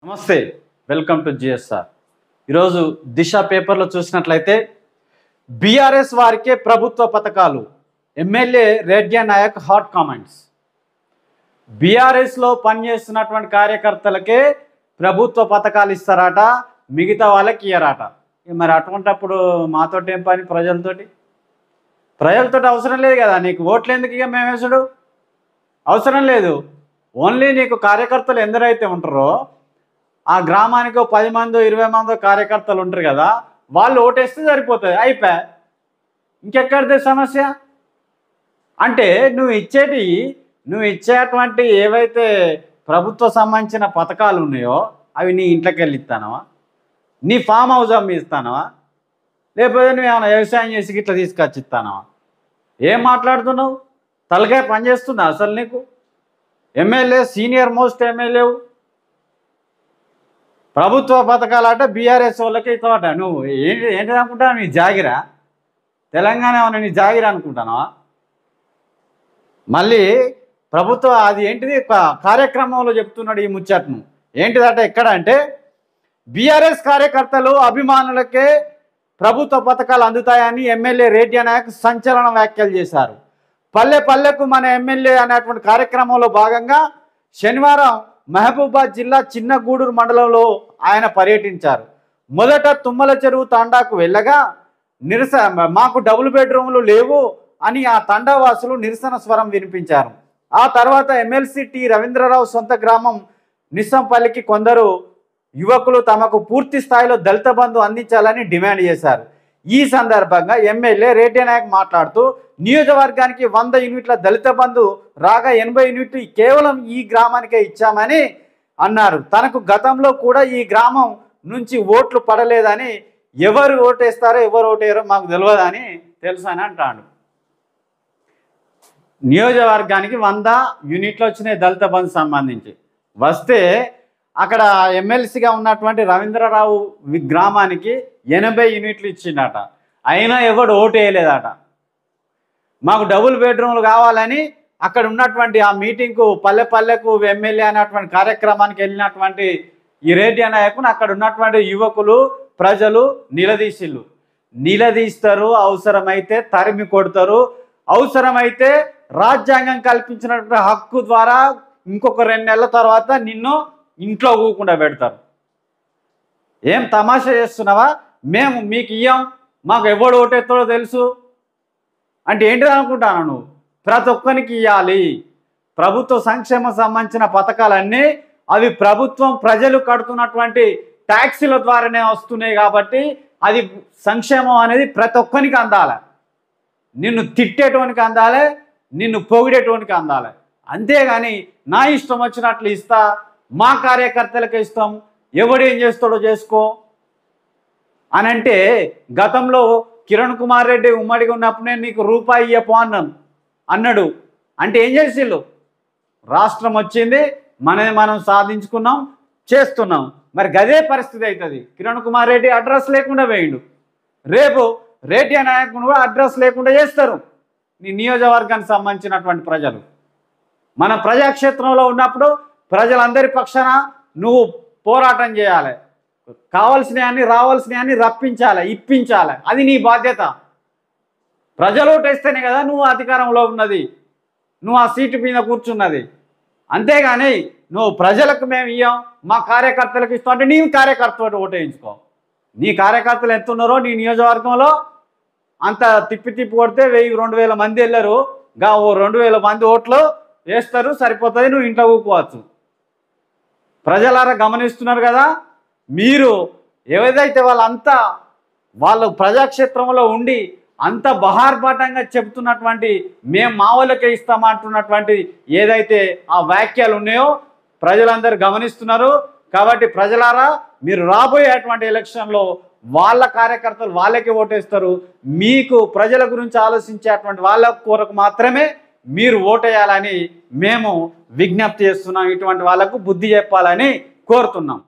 నమస్తే welcome to GSR ఈరోజు దిశ పేపర్లో చూసినట్లయితే బీఆర్ఎస్ వారికే ప్రభుత్వ పథకాలు MLA Reddy Naik hot comments బీఆర్ఎస్లో పనిచేస్తున్నటువంటి కార్యకర్తలకే ప్రభుత్వ పథకాలు ఇస్తారట మిగతా వాళ్ళకి ఇయ్యరాట ఇక మరి అటువంటప్పుడు మాతోటి ఏం పని ప్రజలతోటి ప్రజలతో అవసరం లేదు కదా నీకు ఓట్లు ఎందుకు ఇక మేమేసుడు అవసరం లేదు ఓన్లీ నీకు కార్యకర్తలు ఎందరైతే ఉంటారో ఆ గ్రామానికి ఓ పది మందో ఇరవై మందో కార్యకర్తలు ఉంటారు కదా వాళ్ళు ఓటేస్తే సరిపోతుంది అయిపోయా ఇంకెక్కడిదే సమస్య అంటే నువ్వు ఇచ్చేటి నువ్వు ఇచ్చేటువంటి ఏవైతే ప్రభుత్వ సంబంధించిన పథకాలు ఉన్నాయో అవి నీ ఇంట్లోకి వెళ్ళి ఇస్తానవా నీ ఫామ్ హౌస్ అమ్మి ఇస్తానవా లేకపోతే నువ్వు ఏమైనా వ్యవసాయం చేసి ఇట్లా తీసుకొచ్చి ఇస్తానవా ఏం మాట్లాడుతున్నావు తలకాయ పనిచేస్తుందా అసలు నీకు ఎమ్మెల్యే సీనియర్ మోస్ట్ ఎమ్మెల్యేవు ప్రభుత్వ పథకాలు అంటే బీఆర్ఎస్ వాళ్ళకి ఇస్తావట నువ్వు ఏంటి ఏంటి అనుకుంటావు నీ జాగిరా తెలంగాణ ఏమన్నా నీ జాగిరా అనుకుంటానవా మళ్ళీ ప్రభుత్వ అది ఏంటిది కా- కార్యక్రమంలో చెప్తున్నాడు ఈ ముచ్చట్ను ఏంటిదట ఎక్కడ అంటే బీఆర్ఎస్ కార్యకర్తలు అభిమానులకే ప్రభుత్వ పథకాలు అందుతాయని ఎమ్మెల్యే రేడియో నాయక్ సంచలన వ్యాఖ్యలు చేశారు పల్లె పల్లెకు మన ఎమ్మెల్యే అనేటువంటి కార్యక్రమంలో భాగంగా శనివారం మహబూబాద్ జిల్లా చిన్న గూడూరు మండలంలో ఆయన పర్యటించారు మొదట తుమ్మల చెరువు తాండాకు వెళ్ళగా నిరస మాకు డబుల్ బెడ్రూమ్లు లేవు అని ఆ తండావాసులు నిరసన స్వరం వినిపించారు ఆ తర్వాత ఎమ్మెల్సీ టి రవీంద్రరావు సొంత గ్రామం నిస్సంపల్లికి కొందరు యువకులు తమకు పూర్తి స్థాయిలో దళిత బంధు అందించాలని డిమాండ్ చేశారు ఈ సందర్భంగా ఎమ్మెల్యే రేటే నాయక్ మాట్లాడుతూ నియోజకవర్గానికి వంద యూనిట్ల దళిత బంధు రాగా ఎనభై యూనిట్లు కేవలం ఈ గ్రామానికే ఇచ్చామని అన్నారు తనకు గతంలో కూడా ఈ గ్రామం నుంచి ఓట్లు పడలేదని ఎవరు ఓటేస్తారో ఎవరు ఓటేయరో మాకు తెలియదని తెలుసు అని అంటాడు నియోజకవర్గానికి వంద యూనిట్లు వచ్చినాయి దళిత బంధు సంబంధించి వస్తే అక్కడ ఎమ్మెల్సీగా ఉన్నటువంటి రవీంద్రరావు వి- గ్రామానికి ఎనభై యూనిట్లు ఇచ్చిండట అయినా ఎవడు ఓటు వేయలేదట మాకు డబుల్ బెడ్రూమ్లు కావాలని అక్కడ ఉన్నటువంటి ఆ మీటింగ్కు పల్లె పల్లెకు ఎమ్మెల్యే అనేటువంటి కార్యక్రమానికి వెళ్ళినటువంటి ఈ రేడియో నాయకుని అక్కడ ఉన్నటువంటి యువకులు ప్రజలు నిలదీసిళ్ళు నిలదీస్తారు అవసరమైతే తరిమి కొడతారు అవసరమైతే రాజ్యాంగం కల్పించినటువంటి హక్కు ద్వారా ఇంకొక రెండు నెలల తర్వాత నిన్ను ఇంట్లో ఊకుండా పెడతారు ఏం తమాషా చేస్తున్నావా మేము మీకు ఇయ్యం మాకు ఎవడు ఓటెత్తాడో తెలుసు అంటే ఏంటిది అనుకుంటాను నువ్వు ప్రతి ఒక్కరికి ఇవ్వాలి ప్రభుత్వ సంక్షేమ సంబంధించిన పథకాలన్నీ అవి ప్రభుత్వం ప్రజలు కడుతున్నటువంటి ట్యాక్సీల ద్వారానే వస్తున్నాయి కాబట్టి అది సంక్షేమం అనేది ప్రతి ఒక్కరికి అందాలి నిన్ను తిట్టేటోనికి అందాలి నిన్ను పొగిడేటోనికి అందాలి అంతేగాని నా ఇష్టం వచ్చినట్లు ఇస్తా మా కార్యకర్తలకు ఇస్తాం ఎవడు ఏం చేస్తాడో చేసుకో అని అంటే గతంలో కిరణ్ కుమార్ రెడ్డి ఉమ్మడిగా ఉన్నప్పుడు నేను నీకు రూపాయి ఇయ్యపో అన్నాను అన్నాడు అంటే ఏం చేసిళ్ళు రాష్ట్రం వచ్చింది మనది మనం సాధించుకున్నాం చేస్తున్నాం మరి గదే పరిస్థితి అవుతుంది కిరణ్ కుమార్ రెడ్డి అడ్రస్ లేకుండా వేయండు రేపు రేడియో నాయకుని కూడా అడ్రస్ లేకుండా చేస్తారు నీ నియోజకవర్గానికి సంబంధించినటువంటి ప్రజలు మన ప్రజాక్షేత్రంలో ఉన్నప్పుడు ప్రజలందరి పక్షాన నువ్వు పోరాటం చేయాలి కావాల్సినవి అన్ని రావాల్సినవి అన్ని రప్పించాలి ఇప్పించాలి అది నీ బాధ్యత ప్రజలు ఓటేస్తేనే కదా నువ్వు అధికారంలో ఉన్నది నువ్వు ఆ సీటు మీద కూర్చున్నది అంతేగాని నువ్వు ప్రజలకు మేము ఇయ్యం మా కార్యకర్తలకు ఇస్తాం అంటే నీ కార్యకర్తతో ఓటేయించుకో నీ కార్యకర్తలు ఎంత ఉన్నారో నీ నియోజకవర్గంలో అంత తిప్పి తిప్పి కొడితే వెయ్యి రెండు వేల మంది వెళ్ళరు గా ఓ రెండు వేల మంది ఓట్లు వేస్తారు సరిపోతుంది నువ్వు ఇంట్లో ఊపుకోవచ్చు ప్రజలారా గమనిస్తున్నారు కదా మీరు ఏదైతే వాళ్ళంతా వాళ్ళు ప్రజాక్షేత్రంలో ఉండి అంత బహార్బాటంగా చెబుతున్నటువంటి మేము మా వాళ్ళకే ఇస్తామంటున్నటువంటి ఏదైతే ఆ వాక్యాలు ఉన్నాయో ప్రజలందరూ గమనిస్తున్నారు కాబట్టి ప్రజలారా మీరు రాబోయేటువంటి ఎలక్షన్లో వాళ్ళ కార్యకర్తలు వాళ్ళకే ఓటేస్తారు మీకు ప్రజల గురించి ఆలోచించేటువంటి వాళ్ళ కొరకు మాత్రమే మీరు ఓటేయాలని మేము విజ్ఞప్తి చేస్తున్నాం ఇటువంటి వాళ్ళకు బుద్ధి చెప్పాలని కోరుతున్నాం